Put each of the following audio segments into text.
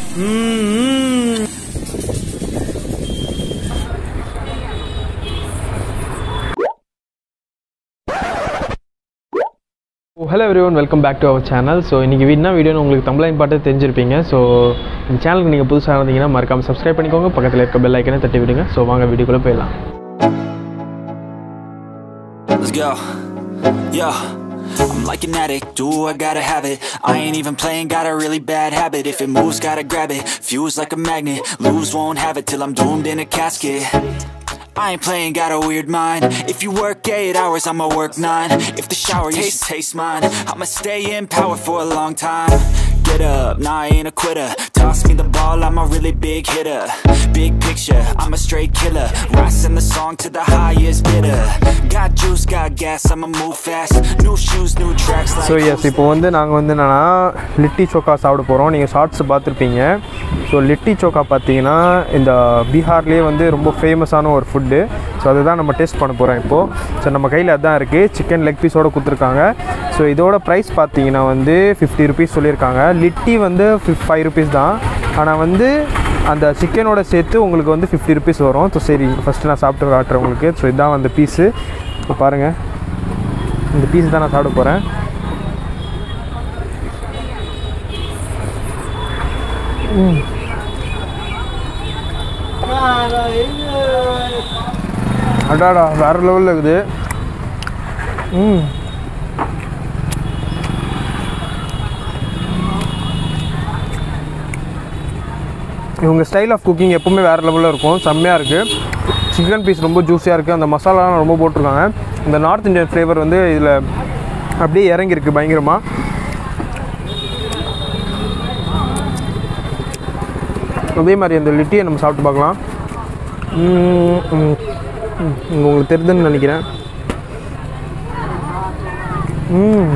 Hello everyone welcome back to our channel so இன்றைக்கி என்ன வீடியோன்னு உங்களுக்கு தமிழையும் பாட்டு தெரிஞ்சிருப்பீங்க ஸோ இந்த சேனலுக்கு நீங்கள் புதுசாக இருந்தீங்கன்னா மறக்காமல் சப்ஸ்கிரைப் பண்ணிக்கோங்க பக்கத்தில் இருக்க பெல் ஐக்கனை தட்டி விடுங்க ஸோ வாங்க வீடியோக்குள்ளே போயிடலாம் Let's go. Yo. I'm like an addict, do I gotta have it I ain't even playing, got a really bad habit If it moves, gotta grab it, fuse like a magnet Lose, won't have it till I'm doomed in a casket I ain't playing, got a weird mind If you work 8 hours, I'ma work 9 If the shower tastes, taste mine I'ma stay in power for a long time Get up, nah I ain't a quitter Toss me the ball, I'm a really big hitter Big picture, I'm a straight killer Rising the song to the highest bidder Got juice, got gas, I'ma move fast New shoes, new tracks like so yes இப்போ வந்து நாங்கள் வந்து என்னென்னா லிட்டி சோக்கா சாப்பிட போகிறோம் நீங்கள் shorts பார்த்துருப்பீங்க so லிட்டி சோக்கா பார்த்தீங்கன்னா இந்த பீகார்லேயே வந்து ரொம்ப ஃபேமஸான ஒரு ஃபுட்டு ஸோ அதுதான் நம்ம டேஸ்ட் பண்ண போகிறோம் இப்போது ஸோ நம்ம கையில் அதான் இருக்குது சிக்கன் லெக் பீஸோடு கொடுத்துருக்காங்க ஸோ இதோட ப்ரைஸ் பார்த்தீங்கன்னா வந்து ஃபிஃப்டி ருபீஸ் சொல்லியிருக்காங்க லிட்டி வந்து ஃபிஃப் ஃபைவ் ருபீஸ் தான் ஆனால் வந்து அந்த சிக்கனோட சேர்த்து உங்களுக்கு வந்து ஃபிஃப்டி ருபீஸ் வரும் ஸோ சரி ஃபஸ்ட்டு நான் சாப்பிட்டு காட்டுறேன் உங்களுக்கு ஸோ இதான் அந்த பீஸு இப்போ பாருங்கள் இந்த பீஸ் தான் நான் சாப்பிட போகிறேன் அடாடா வேறு லெவலில் இருக்குது ம் இவங்க ஸ்டைல் ஆஃப் குக்கிங் எப்பவுமே வேறு லெவலில் இருக்கும் செம்மையாக இருக்குது சிக்கன் பீஸ் ரொம்ப ஜூஸியாக இருக்குது அந்த மசாலாலாம் ரொம்ப போட்டிருக்காங்க இந்த நார்த் இந்தியன் ஃப்ளேவர் வந்து இதில் அப்படியே இறங்கியிருக்கு பயங்கரமாக அதே மாதிரி அந்த லிட்டியை நம்ம சாப்பிட்டு பார்க்கலாம் ம், ம், ம், இங்க உங்களுக்கு தெரியுதுன்னு நினைக்கிறேன் ம்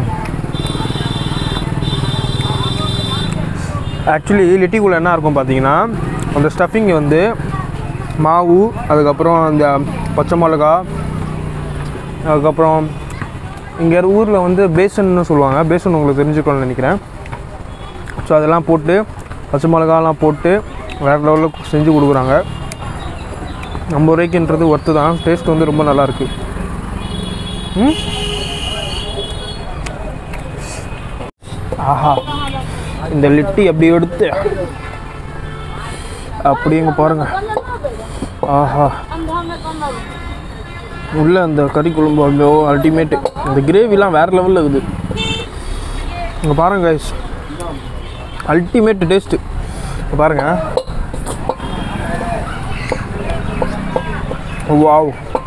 ஆக்சுவலி லிட்டிக்குள்ளே என்ன இருக்கும் பார்த்தீங்கன்னா அந்த ஸ்டஃபிங் வந்து மாவு அதுக்கப்புறம் அந்த பச்சை மிளகா அதுக்கப்புறம் இங்கே ஊரில் வந்து பேசன்னு சொல்லுவாங்க பேசன் உங்களுக்கு தெரிஞ்சுக்கணும்னு நினைக்கிறேன் ஸோ அதெல்லாம் போட்டு பச்சை மிளகாலாம் போட்டு வேறு லெவலில் செஞ்சு கொடுக்குறாங்க ஐம்பது ரூபாய்க்குன்றது ஒர்த்து தான் டேஸ்ட் வந்து ரொம்ப நல்லாயிருக்கு ம் ஆஹா இந்த லிட்டி அப்படி எடுத்து அப்படிங்க பாருங்க ஆஹா உள்ள அந்த கறி குழம்பு அவ்வளோ அல்டிமேட்டு அந்த கிரேவிலாம் வேறு லெவலில் இருக்குது இங்கே பாருங்க கைஸ் அல்டிமேட் டேஸ்ட்டு இங்கே பாருங்க வாவ்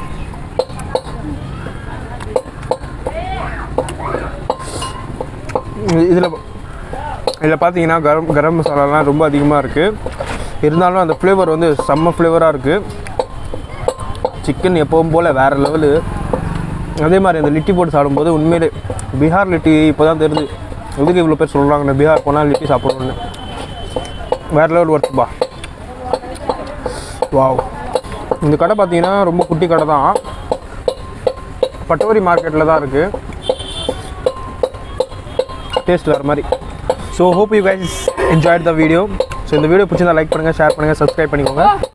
இதில் இதில் பார்த்தீங்கன்னா கரம் கரம் மசாலாலாம் ரொம்ப அதிகமாக இருக்குது இருந்தாலும் அந்த ஃப்ளேவர் வந்து செம்ம ஃப்ளேவராக இருக்குது சிக்கன் எப்பவும் போல் வேறு லெவலு அதே மாதிரி அந்த லிட்டி போட்டு சாப்பிடும்போது உண்மையிலே பீகார் லிட்டி இப்போ தான் தெரியுது எதுக்கு இவ்வளோ பேர் சொல்கிறாங்க இந்த பீகார் போனால் லிட்டி சாப்பிடணுன்னு வேறு லெவல் ஒர்க்குப்பா வாவ் இந்த கடை பார்த்தீங்கன்னா ரொம்ப குட்டி கடை தான் பட்டோரி மார்க்கெட்டில் தான் இருக்குது டேஸ்ட் வேறு மாதிரி so hope you guys enjoyed the video so இந்த வீடியோ பிடிச்சிருந்தா லைக் பண்ணுங்கள் ஷேர் பண்ணுங்கள் சப்ஸ்கிரைப் பண்ணிக்கோங்க